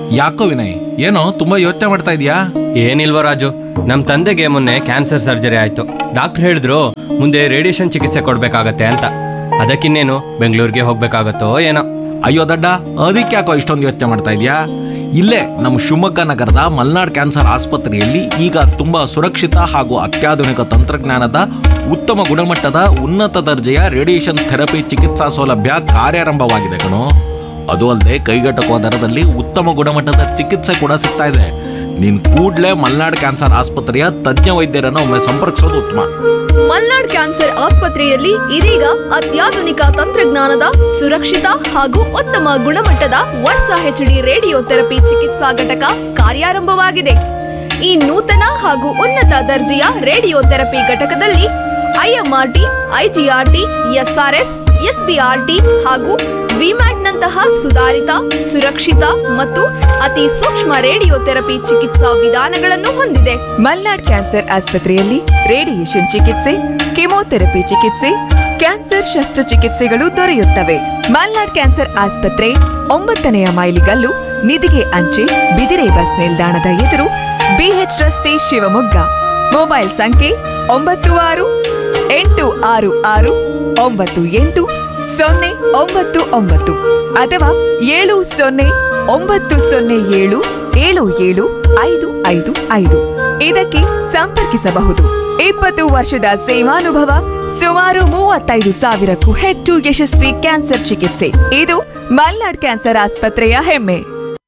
ಯಾಕೋ ವಿನಯ್ ಏನೋ ತುಂಬಾ ಯೋಚನೆ ಮಾಡ್ತಾ ಇದೀಯಾ ಏನಿಲ್ವ ರಾಜು ನಮ್ಮ ತಂದೆಗೆ ಮೊನ್ನೆ ಕ್ಯಾನ್ಸರ್ ಸರ್ಜರಿ ಆಯ್ತು ಡಾಕ್ಟರ್ ಹೇಳಿದ್ರು ಮುಂದೆ ರೇಡಿಯೇಷನ್ ಚಿಕಿತ್ಸೆ ಕೊಡ್ಬೇಕಾಗತ್ತೆ ಅಂತ ಅದಕ್ಕಿನ್ನೇನು ಬೆಂಗಳೂರಿಗೆ ಹೋಗ್ಬೇಕಾಗತ್ತೋ ಏನೋ ಅಯ್ಯೋ ದಡ್ಡ ಅದಕ್ಕೆ ಯಾಕೋ ಇಷ್ಟೊಂದು ಯೋಚನೆ ಮಾಡ್ತಾ ಇದೀಯಾ ಇಲ್ಲೇ ನಮ್ಮ ಶಿವಮೊಗ್ಗ ನಗರದ ಮಲ್ನಾಡ್ ಕ್ಯಾನ್ಸರ್ ಆಸ್ಪತ್ರೆಯಲ್ಲಿ ಈಗ ತುಂಬಾ ಸುರಕ್ಷಿತ ಹಾಗೂ ಅತ್ಯಾಧುನಿಕ ತಂತ್ರಜ್ಞಾನದ ಉತ್ತಮ ಗುಣಮಟ್ಟದ ಉನ್ನತ ದರ್ಜೆಯ ರೇಡಿಯೇಷನ್ ಥೆರಪಿ ಚಿಕಿತ್ಸಾ ಸೌಲಭ್ಯ ಕಾರ್ಯಾರಂಭವಾಗಿದೆ ಕಣೋ ಅದು ಅಲ್ಲದೆ ಕೈಗೆಟಕುವ ದರದಲ್ಲಿ ಉತ್ತಮ ಗುಣಮಟ್ಟದ ಚಿಕಿತ್ಸೆ ಕೂಡ ಸಿಗ್ತಾ ಇದೆ ನೀನ್ ಕೂಡ್ಲೇ ಮಲ್ನಾಡ್ ಕ್ಯಾನ್ಸರ್ ಆಸ್ಪತ್ರೆಯ ತಜ್ಞ ವೈದ್ಯರನ್ನು ಒಮ್ಮೆ ಸಂಪರ್ಕಿಸೋದು ಉತ್ತಮ ಮಲ್ನಾಡ್ ಕ್ಯಾನ್ಸರ್ ಆಸ್ಪತ್ರೆಯಲ್ಲಿ ಇದೀಗ ಅತ್ಯಾಧುನಿಕ ತಂತ್ರಜ್ಞಾನದ ಸುರಕ್ಷಿತ ಹಾಗೂ ಉತ್ತಮ ಗುಣಮಟ್ಟದ ವರ್ಷ ಹೆಚ್ಡಿ ರೇಡಿಯೋ ಥೆರಪಿ ಚಿಕಿತ್ಸಾ ಘಟಕ ಕಾರ್ಯಾರಂಭವಾಗಿದೆ ಈ ನೂತನ ಹಾಗೂ ಉನ್ನತ ದರ್ಜೆಯ ರೇಡಿಯೋ ಥೆರಪಿ ಘಟಕದಲ್ಲಿ ಐಎಂಆರ್ಟಿ ಐಜಿಆರ್ಟಿ ಎಸ್ಆರ್ಎಸ್ ಎಸ್ಬಿಆರ್ಟಿ ಹಾಗೂ ವಿಮ್ಯಾಟ್ನಂತಹ ಸುಧಾರಿತ ಸುರಕ್ಷಿತ ಮತ್ತು ಅತಿ ಸೂಕ್ಷ್ಮ ರೇಡಿಯೋ ಥೆರಪಿ ಚಿಕಿತ್ಸಾ ವಿಧಾನಗಳನ್ನು ಹೊಂದಿದೆ ಮಲ್ನಾಡ್ ಕ್ಯಾನ್ಸರ್ ಆಸ್ಪತ್ರೆಯಲ್ಲಿ ರೇಡಿಯೇಷನ್ ಚಿಕಿತ್ಸೆ ಕೆಮೊಥೆರಪಿ ಚಿಕಿತ್ಸೆ ಕ್ಯಾನ್ಸರ್ ಶಸ್ತ್ರಚಿಕಿತ್ಸೆಗಳು ದೊರೆಯುತ್ತವೆ ಮಲ್ನಾಡ್ ಕ್ಯಾನ್ಸರ್ ಆಸ್ಪತ್ರೆ ಒಂಬತ್ತನೆಯ ಮೈಲಿಗಲ್ಲು ನಿಧಿಗೆ ಅಂಚೆ ಬಿದಿರೆ ಬಸ್ ನಿಲ್ದಾಣದ ಎದುರು ಬಿಎಚ್ ರಸ್ತೆ ಶಿವಮೊಗ್ಗ ಮೊಬೈಲ್ ಸಂಖ್ಯೆ ಒಂಬತ್ತು ಆರು ಎಂಟು ಆರು ಆರು ಒಂಬತ್ತು ಎಂಟು ಸೊನ್ನೆ ಒಂಬತ್ತು ಒಂಬತ್ತು ಅಥವಾ ಏಳು ಸೊನ್ನೆ ಒಂಬತ್ತು ಸೊನ್ನೆ ಏಳು ಏಳು ಏಳು ಐದು ಐದು ಐದು ಇದಕ್ಕೆ ಸಂಪರ್ಕಿಸಬಹುದು ಇಪ್ಪತ್ತು ವರ್ಷದ ಸೇವಾನುಭವ ಸುಮಾರು ಮೂವತ್ತೈದು ಸಾವಿರಕ್ಕೂ ಹೆಚ್ಚು ಯಶಸ್ವಿ ಕ್ಯಾನ್ಸರ್ ಚಿಕಿತ್ಸೆ ಇದು ಮಲ್ನಾಡ್ ಕ್ಯಾನ್ಸರ್ ಆಸ್ಪತ್ರೆಯ ಹೆಮ್ಮೆ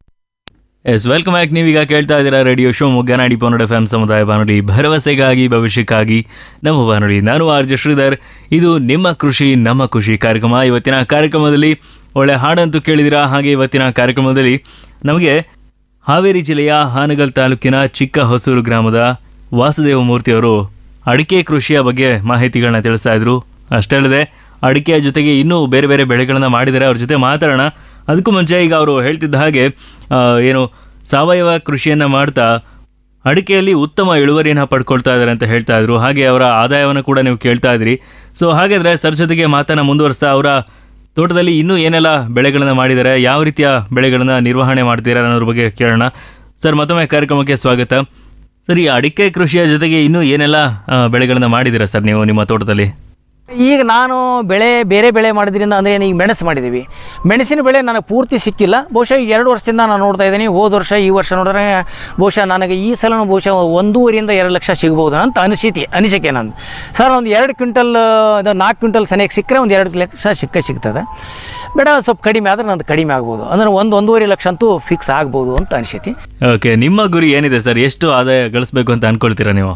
ಎಸ್ ವೆಲ್ಕಮ್ ಬ್ಯಾಕ್ ನೀವೀಗ ಕೇಳ್ತಾ ಇದ್ದೀರಾ ರೇಡಿಯೋ ಶೋ ಮುಗ್ಗನಾಡಿ ಪನ್ನಡ ಎಫ್ ಎಂ ಸಮುದಾಯ ಬಾನುಲಿ ಭರವಸೆಗಾಗಿ ಭವಿಷ್ಯಕ್ಕಾಗಿ ನಮ್ಮ ಬಾನುಲಿ ನಾನು ಆರ್ ಜೆ ಶ್ರೀಧರ್ ಇದು ನಿಮ್ಮ ಕೃಷಿ ನಮ್ಮ ಖುಷಿ ಕಾರ್ಯಕ್ರಮ ಇವತ್ತಿನ ಕಾರ್ಯಕ್ರಮದಲ್ಲಿ ಒಳ್ಳೆ ಹಾಡಂತೂ ಕೇಳಿದಿರಾ ಹಾಗೆ ಇವತ್ತಿನ ಕಾರ್ಯಕ್ರಮದಲ್ಲಿ ನಮಗೆ ಹಾವೇರಿ ಜಿಲ್ಲೆಯ ಹಾನಗಲ್ ತಾಲೂಕಿನ ಚಿಕ್ಕ ಹೊಸೂರು ಗ್ರಾಮದ ವಾಸುದೇವ ಮೂರ್ತಿಯವರು ಅಡಿಕೆ ಕೃಷಿಯ ಬಗ್ಗೆ ಮಾಹಿತಿಗಳನ್ನ ತಿಳಿಸ್ತಾ ಇದ್ರು ಅಷ್ಟೇ ಅಲ್ಲದೆ ಅಡಿಕೆಯ ಜೊತೆಗೆ ಇನ್ನೂ ಬೇರೆ ಬೇರೆ ಬೆಳೆಗಳನ್ನ ಮಾಡಿದ್ದಾರೆ ಅವ್ರ ಜೊತೆ ಮಾತಾಡೋಣ ಅದಕ್ಕೂ ಮುಂಚೆ ಈಗ ಅವರು ಹೇಳ್ತಿದ್ದ ಹಾಗೆ ಆ, ಏನು ಸಾವಯವ ಕೃಷಿಯನ್ನು ಮಾಡ್ತಾ ಅಡಿಕೆಯಲ್ಲಿ ಉತ್ತಮ ಇಳುವರಿಯನ್ನು ಪಡ್ಕೊಳ್ತಾ ಇದ್ದಾರೆ ಅಂತ ಹೇಳ್ತಾ ಇದ್ರು ಹಾಗೆ ಅವರ ಆದಾಯವನ್ನು ಕೂಡ ನೀವು ಕೇಳ್ತಾ ಇದ್ರಿ ಸೊ ಹಾಗಾದರೆ ಸರ್ ಜೊತೆಗೆ ಮಾತನ್ನು ಮುಂದುವರಿಸ್ತಾ ಅವರ ತೋಟದಲ್ಲಿ ಇನ್ನೂ ಏನೆಲ್ಲ ಬೆಳೆಗಳನ್ನು ಮಾಡಿದ್ದಾರೆ ಯಾವ ರೀತಿಯ ಬೆಳೆಗಳನ್ನು ನಿರ್ವಹಣೆ ಮಾಡ್ತೀರಾ ಅನ್ನೋದ್ರ ಬಗ್ಗೆ ಕೇಳೋಣ ಸರ್ ಮತ್ತೊಮ್ಮೆ ಕಾರ್ಯಕ್ರಮಕ್ಕೆ ಸ್ವಾಗತ ಸರ್ ಈ ಅಡಿಕೆ ಕೃಷಿಯ ಜೊತೆಗೆ ಇನ್ನೂ ಏನೆಲ್ಲ ಆ, ಬೆಳೆಗಳನ್ನು ಮಾಡಿದ್ದೀರಾ ಸರ್ ನೀವು ನಿಮ್ಮ ತೋಟದಲ್ಲಿ ಈಗ ನಾನು ಬೆಳೆ ಬೇರೆ ಬೆಳೆ ಮಾಡೋದ್ರಿಂದ ಅಂದರೆ ಈಗ ಮೆಣಸು ಮಾಡಿದ್ದೀವಿ ಮೆಣಸಿನ ಬೆಳೆ ನನಗೆ ಪೂರ್ತಿ ಸಿಕ್ಕಿಲ್ಲ ಬಹುಶಃ ಈಗ ಎರಡು ವರ್ಷದಿಂದ ನಾನು ನೋಡ್ತಾ ಇದ್ದೀನಿ ಹೋದ ವರ್ಷ ಈ ವರ್ಷ ನೋಡಿದ್ರೆ ಬಹುಶಃ ನನಗೆ ಈ ಸಲನೂ ಬಹುಶಃ ಒಂದೂವರೆಯಿಂದ ಎರಡು ಲಕ್ಷ ಸಿಗ್ಬೋದು ಅಂತ ಅನಿಸಿಕೆ ಅನಿಸಿಕೆ ನಂದು ಸರ್ ಒಂದು ಎರಡು ಕ್ವಿಂಟಲ್ ಅದು ನಾಲ್ಕು ಕ್ವಿಂಟಲ್ ಸನಿಯಕ್ಕೆ ಸಿಕ್ಕರೆ ಒಂದು ಎರಡು ಲಕ್ಷ ಸಿಕ್ಕ ಸಿಗ್ತದೆ ಬೇಡ ಸ್ವಲ್ಪ ಕಡಿಮೆ ಆದರೆ ನಂದು ಕಡಿಮೆ ಆಗ್ಬೋದು ಅಂದರೆ ಒಂದು ಒಂದೂವರೆ ಲಕ್ಷ ಅಂತೂ ಫಿಕ್ಸ್ ಆಗ್ಬೋದು ಅಂತ ಅನಿಸೈತಿ ಓಕೆ ನಿಮ್ಮ ಗುರಿ ಏನಿದೆ ಸರ್ ಎಷ್ಟು ಆದಾಯ ಗಳಿಸ್ಬೇಕು ಅಂತ ಅನ್ಕೊಳ್ತೀರಾ ನೀವು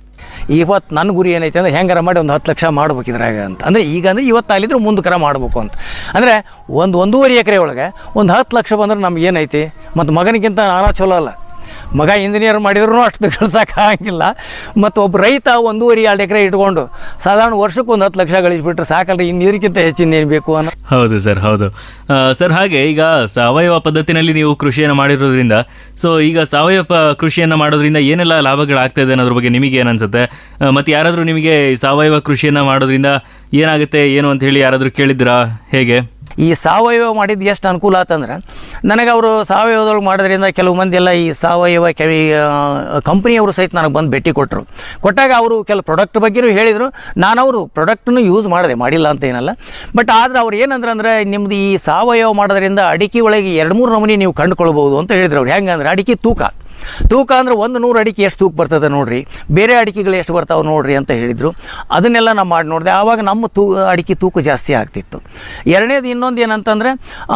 ಇವತ್ತು ನನ್ನ ಗುರಿ ಏನೈತೆ ಅಂದರೆ ಹೆಂಗಾರ ಮಾಡಿ ಒಂದು ಹತ್ತು ಲಕ್ಷ ಮಾಡ್ಬೇಕು ಇದ್ರಾಗ ಅಂತ ಅಂದರೆ ಈಗ ಅಂದರೆ ಇವತ್ತಾಗಲಿದ್ರೆ ಮುಂದಕ್ಕರ ಮಾಡಬೇಕು ಅಂತ ಅಂದರೆ ಒಂದು ಒಂದೂವರೆ ಎಕರೆ ಒಳಗೆ ಒಂದು ಹತ್ತು ಲಕ್ಷ ಬಂದ್ರೆ ನಮ್ಗೆ ಏನೈತಿ ಮತ್ತು ಮಗನಿಗಿಂತ ನಾನಾ ಚಲೋ ಅಲ್ಲ ಮಗ ಇಂಜಿನಿಯರ್ ಮಾಡಿದ್ರು ಅಷ್ಟು ಗಳಿಸೋಕೆ ಆಗಂಗಿಲ್ಲ ಮತ್ತು ಒಬ್ಬ ರೈತ ಒಂದೂವರೆ ಎರಡು ಎಕರೆ ಇಟ್ಕೊಂಡು ಸಾಧಾರಣ ವರ್ಷಕ್ಕೆ ಒಂದು ಹತ್ತು ಲಕ್ಷ ಗಳಿಸ್ಬಿಟ್ರೆ ಸಾಕಲ್ರಿ ಇನ್ನು ಇದಕ್ಕಿಂತ ಹೆಚ್ಚಿನ ಏನು ಬೇಕು ಅನ್ನೋ ಹೌದು ಸರ್ ಹೌದು ಆ, ಸರ್ ಹಾಗೆ ಈಗ ಸಾವಯವ ಪದ್ಧತಿನಲ್ಲಿ ನೀವು ಕೃಷಿಯನ್ನು ಮಾಡಿರೋದ್ರಿಂದ ಸೊ ಈಗ ಸಾವಯವ ಪ- ಕೃಷಿಯನ್ನು ಮಾಡೋದ್ರಿಂದ ಏನೆಲ್ಲ ಲಾಭಗಳಾಗ್ತಾ ಇದೆ ಅನ್ನೋದ್ರ ಬಗ್ಗೆ ನಿಮಗೆ ಏನು ಅನ್ಸುತ್ತೆ ಆ, ಮತ್ತೆ ಯಾರಾದರೂ ನಿಮಗೆ ಈ ಸಾವಯವ ಕೃಷಿಯನ್ನು ಮಾಡೋದ್ರಿಂದ ಏನಾಗುತ್ತೆ ಏನು ಅಂತ ಹೇಳಿ ಯಾರಾದರೂ ಕೇಳಿದ್ರಾ ಹೇಗೆ ಈ ಸಾವಯವ ಮಾಡಿದ್ದು ಎಷ್ಟು ಅನುಕೂಲ ಆತಂದ್ರೆ ನನಗೆ ಅವರು ಸಾವಯವದೊಳಗೆ ಮಾಡೋದ್ರಿಂದ ಕೆಲವು ಮಂದಿ ಎಲ್ಲ ಈ ಸಾವಯವ ಕೆವಿ ಕಂಪ್ನಿಯವರು ಸಹಿತ ನನಗೆ ಬಂದು ಭೇಟಿ ಕೊಟ್ಟರು ಕೊಟ್ಟಾಗ ಅವರು ಕೆಲವು ಪ್ರಾಡಕ್ಟ್ ಬಗ್ಗೆನೂ ಹೇಳಿದರು ನಾನು ಅವರು ಪ್ರಾಡಕ್ಟನ್ನು ಯೂಸ್ ಮಾಡಿದೆ ಮಾಡಿಲ್ಲ ಅಂತ ಏನಲ್ಲ ಬಟ್ ಆದ್ರೆ ಅವ್ರು ಏನಂದ್ರೆ ಅಂದರೆ ನಿಮ್ಮದು ಈ ಸಾವಯವ ಮಾಡೋದ್ರಿಂದ ಅಡಿಕೆ ಒಳಗೆ ಎರಡು ಮೂರು ನಮೂನಿ ನೀವು ಕಂಡುಕೊಳ್ಬೋದು ಅಂತ ಹೇಳಿದ್ರು ಅವ್ರು ಹೆಂಗೆ ಅಂದ್ರೆ ಅಡಿಕೆ ತೂಕ ತೂಕ ಅಂದ್ರೆ ಒಂದು ನೂರು ಅಡಿಕೆ ಎಷ್ಟು ತೂಕ ಬರ್ತದೆ ನೋಡ್ರಿ ಬೇರೆ ಅಡಿಕೆಗಳು ಎಷ್ಟು ಬರ್ತಾವೆ ನೋಡ್ರಿ ಅಂತ ಹೇಳಿದರು ಅದನ್ನೆಲ್ಲ ನಾವು ಮಾಡಿ ನೋಡಿದೆ ಆವಾಗ ನಮ್ಮ ತೂ ಅಡಿಕೆ ತೂಕ ಜಾಸ್ತಿ ಆಗ್ತಿತ್ತು ಎರಡನೇದು ಇನ್ನೊಂದು ಏನಂತಂದರೆ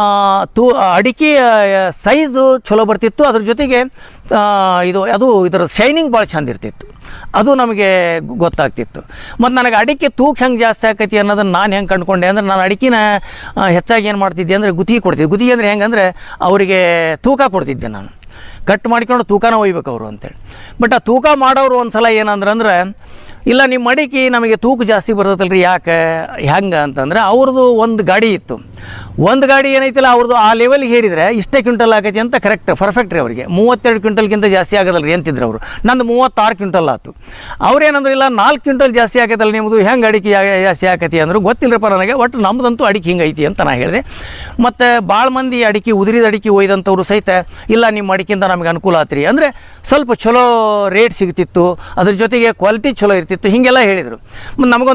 ತೂ ಅಡಿಕೆ ಸೈಜು ಚಲೋ ಬರ್ತಿತ್ತು ಅದ್ರ ಜೊತೆಗೆ ಆ, ಇದು ಅದು ಇದರ ಶೈನಿಂಗ್ ಭಾಳ ಚಂದ ಇರ್ತಿತ್ತು ಅದು ನಮಗೆ ಗೊತ್ತಾಗ್ತಿತ್ತು ಮತ್ತು ನನಗೆ ಅಡಿಕೆ ತೂಕ ಹೆಂಗೆ ಜಾಸ್ತಿ ಆಕೈತಿ ಅನ್ನೋದನ್ನು ನಾನು ಹೆಂಗೆ ಕಂಡುಕೊಂಡೆ ಅಂದ್ರೆ ನಾನು ಅಡಿಕೆನ ಆ, ಹೆಚ್ಚಾಗಿ ಏನು ಮಾಡ್ತಿದ್ದೆ ಅಂದರೆ ಗುತ್ತಿಗೆ ಕೊಡ್ತಿದ್ದೆ ಗುತ್ತಿಗೆ ಅಂದರೆ ಹೆಂಗಂದ್ರೆ ಅವರಿಗೆ ತೂಕ ಕೊಡ್ತಿದ್ದೆ ನಾನು ಕಟ್ ಮಾಡಿಕೊಂಡು ತೂಕನ ಒಯ್ಬೇಕು ಅವರು ಅಂತೇಳಿ ಬಟ್ ಆ ತೂಕ ಮಾಡೋರು ಒಂದು ಸಲ ಏನಂದ್ರೆ ಅಂದ್ರೆ ಇಲ್ಲ ನಿಮ್ಮ ಅಡಿಕೆ ನಮಗೆ ತೂಕ ಜಾಸ್ತಿ ಬರ್ತೈತಲ್ರಿ ಯಾಕೆ ಹೆಂಗೆ ಅಂತಂದ್ರೆ ಅವ್ರದ್ದು ಒಂದು ಗಾಡಿ ಇತ್ತು ಒಂದು ಗಾಡಿ ಏನೈತಿಲ್ಲ ಅವ್ರದ್ದು ಆ ಲೆವೆಲ್ಗೆ ಹೇರಿದರೆ ಇಷ್ಟೇ ಕ್ವಿಂಟಲ್ ಆಗೈತಿ ಅಂತ ಕರೆಕ್ಟ್ ಪರ್ಫೆಕ್ಟ್ ರೀ ಅವರಿಗೆ ಮೂವತ್ತೆರಡು ಕ್ವಿಂಟಲ್ಗಿಂತ ಜಾಸ್ತಿ ಆಗೋದಲ್ಲ ರೀ ಅಂತಿದ್ರು ಅವರು ನಂದು ಮೂವತ್ತಾರು ಕ್ವಿಂಟಲ್ ಆಯ್ತು ಅವ್ರೇನಂದ್ರೆ ಇಲ್ಲ ನಾಲ್ಕು ಕ್ವಿಂಟಲ್ ಜಾಸ್ತಿ ಆಗೈತಲ್ಲ ನಿಮ್ಮದು ಹೆಂಗೆ ಅಡಿಕೆ ಯಾ- ಜಾಸ್ತಿ ಆಕತಿ ಅಂದರು ಗೊತ್ತಿಲ್ಲರಪ್ಪ ನನಗೆ ಒಟ್ಟು ನಮ್ಮದಂತೂ ಅಡಿಕೆ ಹಿಂಗೆ ಐತಿ ಅಂತ ನಾ ಹೇಳಿದೆ ಮತ್ತು ಭಾಳ ಮಂದಿ ಅಡಿಕೆ ಉದುರಿದ ಅಡಿಕೆ ಒಯ್ದಂಥವ್ರು ಸಹಿತ ಇಲ್ಲ ನಿಮ್ಮ ಅಡಿಕೆಯಿಂದ ನಮಗೆ ಅನುಕೂಲ ಆತ್ರಿ ಅಂದರೆ ಸ್ವಲ್ಪ ಚಲೋ ರೇಟ್ ಸಿಗ್ತಿತ್ತು ಅದ್ರ ಜೊತೆಗೆ ಕ್ವಾಲಿಟಿ ಚಲೋ ಇರ್ತಿತ್ತು ಹೀಗೆಲ್ಲ ಹೇಳಿದರು ನಮಗೊಂದು